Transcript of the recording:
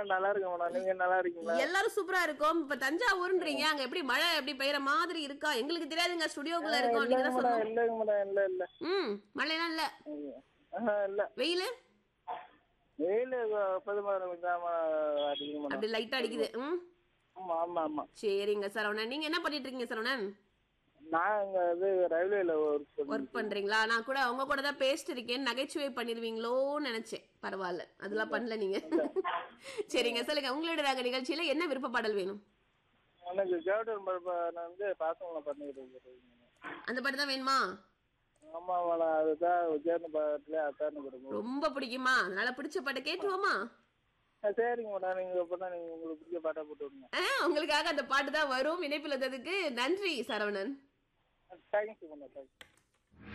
நல்லா இருக்கேன் மேடம் நீங்க நல்லா இருக்கீங்களா எல்லாரும் சூப்பரா இருக்கும் இப்ப தஞ்சாவூர்ன்றீங்க அங்க எப்படி மழை எப்படி பெய்யற மாதிரி இருக்கா எங்களுக்கு தெரியாதுங்க ஸ்டுடியோக்குள்ள இருக்கோம் நீங்க இல்லைங்க தான் மேடம் சொல்லணும் இல்லைங்க மேடம் இல்ல இல்ல ம் மழைலாம் இல்ல ஆஹா, இல்ல வெயில் வெயில் பதிமாறு கொஞ்சம் அடிக்கும் மேடம் அப்படி லைட்டா அடிக்குது ம் ஆமா ஆமா ஆமா சரிங்க சரவணன் நீங்க என்ன பண்ணிட்டு இருக்கீங்க சரவணன் நான் இங்க இது ரயில்வேல ஒர்க் பண்ணி ஒர்க் பண்றீங்களா நான் கூட உங்க கூட தான் பேசிட்டு இருக்கேன் நகைச்சுவை பண்ணிருவீங்களோன்னு நினைச்சேன் பரவாயில்ல அதெல்லாம் பண்ணல நீங்க சரிங்க சொல்லுங்க உங்களோட நாங்க நிகழ்ச்சியில என்ன விருப்ப பாடல் வேணும் எனக்கு கேப்டன் பரப்ப நான் வந்து பாசங்களை பண்ணிட்டு இருக்கிறேன் அந்த பாட்டு தான் வேணுமா ஆமா மேடம் அதுதான் விஜயன் பாட்டுல அதான் கொடுக்கும் ரொம்ப பிடிக்குமா அதனால பிடிச்ச பாட்டு கேட்டுருவோமா சரிங்க மேடம் நீங்க இப்பதான் நீங்க உங்களுக்கு பிடிச்ச பாட்டா போட்டு விடுங்க ஆ, உங்களுக்காக அந்த பாட்டு தான் வரும் இணைப்பில் வந்ததுக்கு நன்றி சரவணன் தேங்க்யூ மேடம் தேங்க்யூ